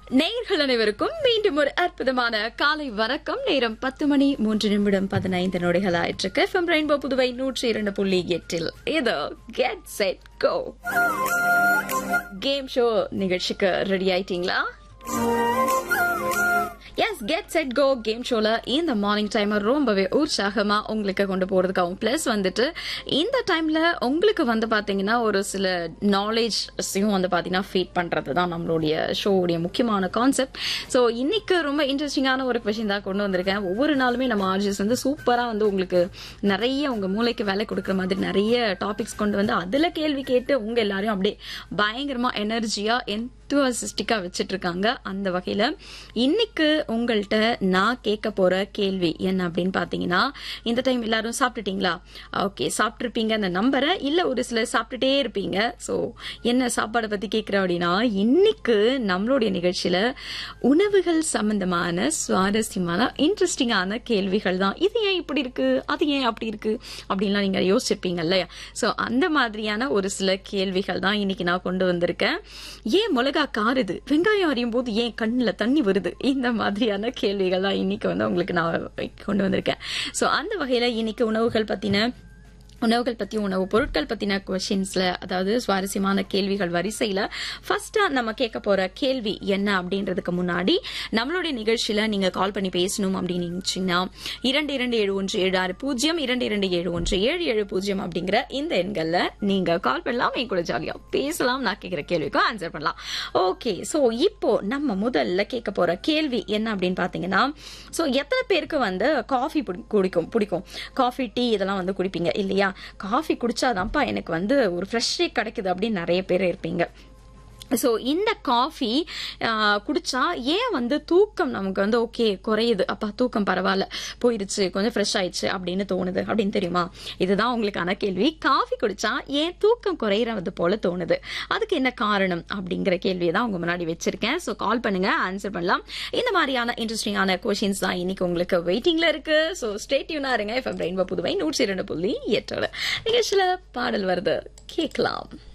நேயர்கள் அனைவருக்கும் மீண்டும் ஒரு அற்புதமான காலை வணக்கம் நேரம் பத்து மணி மூன்று நிமிடம் பதினைந்து நொடிகள் ஆயிற்றுக்கு எஃப்எம் ரெயின்போ புதுவை நூற்றி இரண்டு புள்ளி எட்டில் இது get set go game show நிகழ்ச்சிக்கு ரெடி ஆயிட்டீங்களா yes get set go game ஷோல இந்த மார்னிங் டைம் ரொம்பவே உற்சாகமா உங்களுக்கு கொண்டு போறதுக்காகவும் பிளஸ் வந்துட்டு இந்த டைம்ல உங்களுக்கு வந்து பாத்தீங்கன்னா ஒரு சில நாலேஜ்ஸையும் வந்து பாத்தீங்கன்னா ஃபீட் பண்றது தான் நம்மளுடைய ஷோவுடைய முக்கியமான கான்செப்ட் ஸோ இன்னைக்கு ரொம்ப இன்ட்ரெஸ்டிங்கான ஒரு கொஷின் தான் கொண்டு வந்திருக்கேன் ஒவ்வொரு நாளுமே நம்ம ஆர்ஜிஸ் வந்து சூப்பரா வந்து உங்களுக்கு நிறைய உங்க மூளைக்கு வேலை கொடுக்குற மாதிரி நிறைய டாபிக்ஸ் கொண்டு வந்து அதுல கேள்வி கேட்டு உங்க எல்லாரையும் அப்படியே பயங்கரமா எனர்ஜியா என்துவசிஸ்டிக்கா வச்சிட்டு இருக்காங்க அந்த வகையில இன்னைக்கு உங்கள்கிட்ட நான் கேட்க போற கேள்வி என்ன அப்படின்னு பாத்தீங்கன்னா இந்த டைம் எல்லாரும் சாப்பிட்டுட்டீங்களா ஓகே சாப்பிட்டுருப்பீங்க அந்த நம்பரை இல்ல ஒரு சிலர் சாப்பிட்டுட்டே இருப்பீங்க சோ என்ன சாப்பாடை பத்தி கேட்கிறேன் அப்படின்னா இன்னைக்கு நம்மளுடைய நிகழ்ச்சியில உணவுகள் சம்பந்தமான சுவாரஸ்யமான இன்ட்ரெஸ்டிங்கான கேள்விகள் தான் இது ஏன் இப்படி இருக்கு அது ஏன் அப்படி இருக்கு அப்படின்லாம் நீங்க யோசிச்சிருப்பீங்க இல்லையா சோ அந்த மாதிரியான ஒரு சில கேள்விகள் தான் இன்னைக்கு நான் கொண்டு வந்திருக்கேன் ஏன் மிளகா காருது வெங்காயம் அறியும் போது ஏன் கண்ணுல தண்ணி வருது இந்த மாதிரியான கேள்விகள் தான் இன்னைக்கு வந்து உங்களுக்கு நான் கொண்டு வந்திருக்கேன் சோ அந்த வகையில இன்னைக்கு உணவுகள் பத்தின உணவுகள் பத்தி உணவு பொருட்கள் பத்தின கொஸ்டின்ஸ்ல அதாவது சுவாரஸ்யமான கேள்விகள் வரிசையில ஃபர்ஸ்டா நம்ம கேட்க போற கேள்வி என்ன அப்படின்றதுக்கு முன்னாடி நம்மளுடைய நிகழ்ச்சியில நீங்க கால் பண்ணி பேசணும் அப்படின்னு நினைச்சீங்கன்னா இரண்டு இரண்டு ஏழு ஒன்று ஏழு ஆறு பூஜ்ஜியம் இரண்டு இரண்டு ஏழு ஒன்று ஏழு ஏழு பூஜ்ஜியம் அப்படிங்கிற இந்த எண்கள்ல நீங்க கால் பண்ணலாம் என் கூட ஜாலியா பேசலாம் நான் கேட்கிற கேள்விக்கும் ஆன்சர் பண்ணலாம் ஓகே சோ இப்போ நம்ம முதல்ல கேட்க போற கேள்வி என்ன அப்படின்னு பாத்தீங்கன்னா சோ எத்தனை பேருக்கு வந்து காஃபி குடிக்கும் பிடிக்கும் காஃபி டீ இதெல்லாம் வந்து குடிப்பீங்க இல்லையா காஃபி குடிச்சாதான்ப்பா எனக்கு வந்து ஒரு ஃப்ரெஷ்ஷே கிடைக்குது அப்படின்னு நிறைய பேர் இருப்பீங்க ஸோ இந்த காஃபி குடிச்சா ஏன் வந்து தூக்கம் நமக்கு வந்து ஓகே குறையுது அப்பா தூக்கம் பரவாயில்ல போயிடுச்சு கொஞ்சம் ஃப்ரெஷ் ஆயிடுச்சு அப்படின்னு தோணுது அப்படின்னு தெரியுமா இதுதான் உங்களுக்கான கேள்வி காஃபி குடிச்சா ஏன் தூக்கம் குறையிறது போல தோணுது அதுக்கு என்ன காரணம் அப்படிங்கிற கேள்வியை தான் உங்க முன்னாடி வச்சிருக்கேன் ஸோ கால் பண்ணுங்க ஆன்சர் பண்ணலாம் இந்த மாதிரியான இன்ட்ரெஸ்டிங்கான கொஷின்ஸ் தான் இன்னைக்கு உங்களுக்கு வெயிட்டிங்ல இருக்கு ஸோ ஸ்டேட்யூனா இருங்க எஃப்எம் ரெயின்போ புதுவை நூற்றி இரண்டு புள்ளி எட்டோட நிகழ்ச்சியில பாடல் வருது கேட்கலாம்